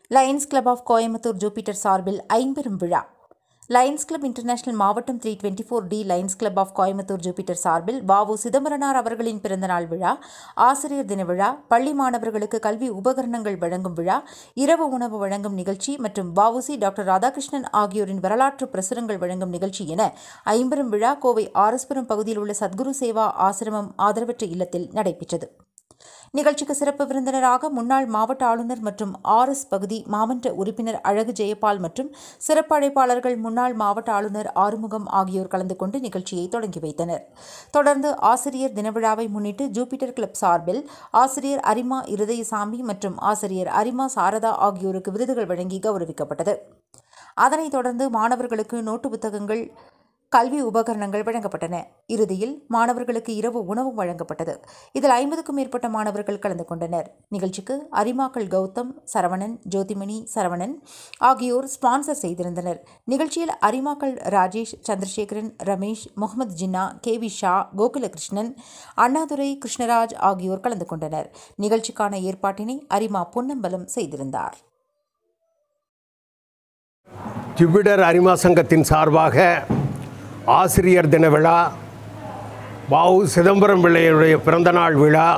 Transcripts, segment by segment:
Lions club of Coimbatore Jupiter சார்பில் ஐம்பெரும் விழா லயன்ஸ் கிளப் இன்டர்நேஷனல் மாவட்டம் three twenty four D lions club of Coimbatore Jupiter சார்பில் வாவு சிதம்பரனார் அவர்களின் பிறந்தநாள் விழா ஆசிரியர் தின விழா பள்ளி மாணவர்களுக்கு கல்வி உபகரணங்கள் வழங்கும் விழா இரவு உணவு வழங்கும் நிகழ்ச்சி மற்றும் வஉசி டாக்டர் ராதாகிருஷ்ணன் ஆகியோரின் வரலாற்று பிரசுரங்கள் வழங்கும் நிகழ்ச்சி என ஐம்பெரும் விழா கோவை ஆர்எஸ்புரம் பகுதியில் உள்ள சத்குரு சேவா ஆசிரமம் ஆதரவற்ற இல்லத்தில் நடைபெற்றது நிகழ்ச்சிக்கு சிறப்பு விருந்தினராக முன்னாள் மாவட்ட ஆளுநர் மற்றும் ஆர்எஸ் பகுதி மாமன்ற உறுப்பினர் அழகு ஜெயபால் மற்றும் சிறப்பு அழைப்பாளர்கள் முன்னாள் மாவட்ட ஆளுநர் ஆறுமுகம் ஆகியோர் கலந்து கொண்டு நிகழ்ச்சியை தொடங்கி வைத்தனர் தொடர்ந்து ஆசிரியர் தினவிழாவை முன்னிட்டு ஜூபிட்டர் கிளப் சார்பில் ஆசிரியர் அரிமா இருதயசாமி மற்றும் ஆசிரியர் அரிமா சாரதா ஆகியோருக்கு விருதுகள் வழங்கி கௌரவிக்கப்பட்டது அதனைத் தொடர்ந்து மாணவர்களுக்கு நோட்டு புத்தகங்கள் கல்வி உபகரணங்கள் வழங்கப்பட்டன இறுதியில் மாணவர்களுக்கு இரவு உணவும் வழங்கப்பட்டது இதில் ஐம்பதுக்கும் மேற்பட்ட மாணவர்கள் கலந்து கொண்டனர் நிகழ்ச்சிக்கு அரிமாக்கள் கௌதம் சரவணன் ஜோதிமணி சரவணன் ஆகியோர் ஸ்பான்சர் செய்திருந்தனர் நிகழ்ச்சியில் அரிமாக்கள் ராஜேஷ் சந்திரசேகரன் ரமேஷ் முகமது ஜின்னா கே வி ஷா கோகுலகிருஷ்ணன் அண்ணாதுரை கிருஷ்ணராஜ் ஆகியோர் கலந்து கொண்டனர் நிகழ்ச்சிக்கான ஏற்பாட்டினை அரிமா பொன்னம்பலம் செய்திருந்தார் ஜூபிடர் அரிமா சங்கத்தின் சார்பாக ஆசிரியர் தின விழா வாவு சிதம்பரம் பிள்ளையுடைய பிறந்தநாள் விழா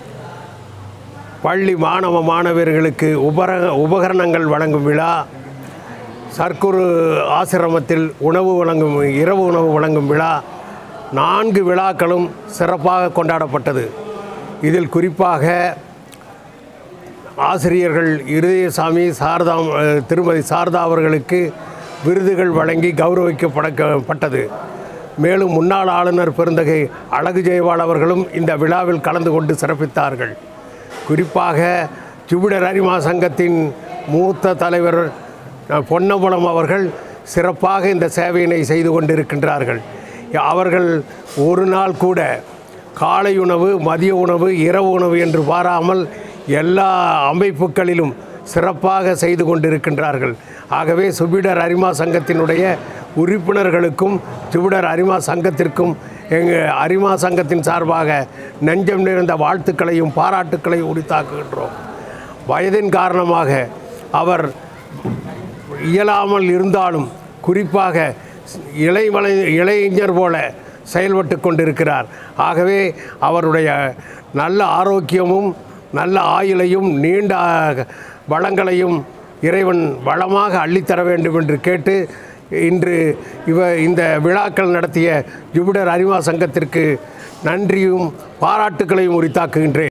பள்ளி மாணவ மாணவர்களுக்கு உபர உபகரணங்கள் வழங்கும் விழா சர்க்குரு ஆசிரமத்தில் உணவு வழங்கும் இரவு உணவு வழங்கும் விழா நான்கு விழாக்களும் சிறப்பாக கொண்டாடப்பட்டது இதில் குறிப்பாக ஆசிரியர்கள் இருதயசாமி சாரதா அஹ், திருமதி சாரதா அவர்களுக்கு விருதுகள் வழங்கி கௌரவிக்கப்படப்பட்டது மேலும் முன்னாள் ஆளுநர் பெருந்தகை அழகு ஜெயவால் அவர்களும் இந்த விழாவில் கலந்து கொண்டு சிறப்பித்தார்கள் குறிப்பாக ஜுபிடர் அரிமா சங்கத்தின் மூத்த தலைவர் அஹ், பொன்னம்பலம் அவர்கள் சிறப்பாக இந்த சேவையினை செய்து கொண்டிருக்கின்றார்கள் அவர்கள் ஒரு நாள் கூட காலை உணவு மதிய உணவு இரவு உணவு என்று பாராமல் எல்லா அமைப்புகளிலும் சிறப்பாக செய்து கொண்டிருக்கின்றார்கள் ஆகவே சுபிடர் அரிமா சங்கத்தினுடைய உறுப்பினர்களுக்கும் சுபிடர் அரிமா சங்கத்திற்கும் எங்கள் அரிமா சங்கத்தின் சார்பாக நெஞ்சம் நிறைந்த வாழ்த்துக்களையும் பாராட்டுக்களையும் உரித்தாக்குகின்றோம் வயதின் காரணமாக அவர் இயலாமல் இருந்தாலும் குறிப்பாக இளைமலை இளைஞர் போல செயல்பட்டு கொண்டிருக்கிறார் ஆகவே அவருடைய நல்ல ஆரோக்கியமும் நல்ல ஆயுளையும் நீண்ட வளங்களையும் இறைவன் வளமாக அள்ளித்தர வேண்டும் என்று கேட்டு இன்று இவ இந்த விழாக்கள் நடத்திய ஜுபிடர் அறிவா சங்கத்திற்கு நன்றியும் பாராட்டுக்களையும் உரித்தாக்குகின்றேன்